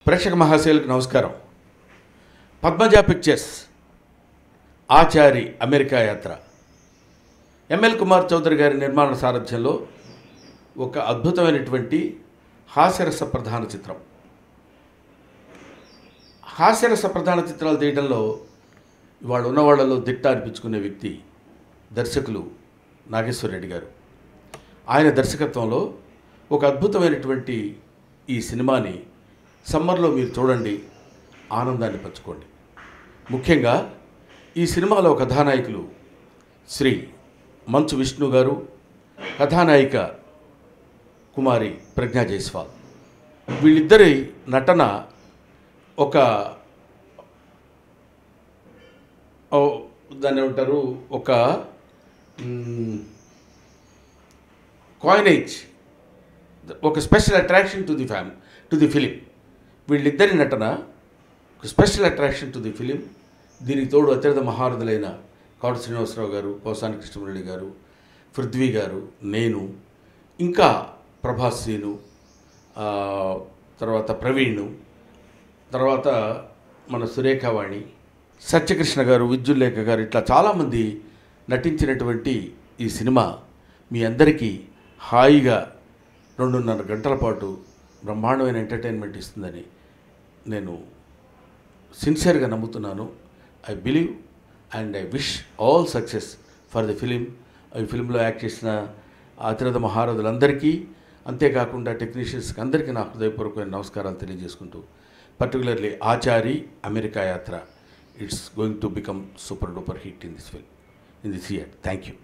ప్రేక్షక మహాశయులకు నమస్కారం పద్మజ పిక్చర్స్ ఆచారి అమెరికా యాత్ర ఎంఎల్ కుమార్ చౌదరి గారి నిర్మాణ సారథ్యంలో ఒక అద్భుతమైనటువంటి హాస్యరస ప్రధాన చిత్రం హాస్యరస ప్రధాన చిత్రాలు తీయడంలో ఇవాళ ఉన్న వాళ్ళలో దిట్ట అనిపించుకునే వ్యక్తి దర్శకులు నాగేశ్వరరెడ్డి గారు ఆయన దర్శకత్వంలో ఒక అద్భుతమైనటువంటి ఈ సినిమాని సమ్మర్లో మీరు చూడండి ఆనందాన్ని పంచుకోండి ముఖ్యంగా ఈ సినిమాలో కథానాయకులు శ్రీ మంచు విష్ణు గారు కథానాయిక కుమారి ప్రజ్ఞా జైస్వాల్ వీళ్ళిద్దరి నటన ఒక ఓ, దాన్ని ఏమంటారు ఒక కాయినేజ్ ఒక special attraction to the fam to the film వీళ్ళిద్దరి నటన ఒక special attraction to the film దీనికి తోడు అత్యంత మహారథులైన కాడు శ్రీనివాసరావు గారు పోసాని కృష్ణమురళి గారు పృథ్వీ గారు నేను ఇంకా ప్రభాస్ సీను ఆ, తర్వాత ప్రవీణ్ తర్వాత మన సురేఖవాణి సత్యకృష్ణ గారు విద్యుల్లేఖ గారు ఇట్లా చాలామంది నటించినటువంటి ఈ సినిమా మీ అందరికీ హాయిగా రెండున్నర గంటల పాటు బ్రహ్మాండమైన ఎంటర్టైన్మెంట్ ఇస్తుందని నేను సిన్సియర్గా నమ్ముతున్నాను I believe and I wish all success for the film ఈ ఫిలింలో యాక్ట్ చేసిన అతిరథ మహారథులందరికీ అంతేకాకుండా టెక్నీషియన్స్కి అందరికీ నా హృదయపూర్వకమైన నమస్కారాలు తెలియజేసుకుంటూ particularly Achari America Yatra it's going to become super duper hit in this film in this year thank you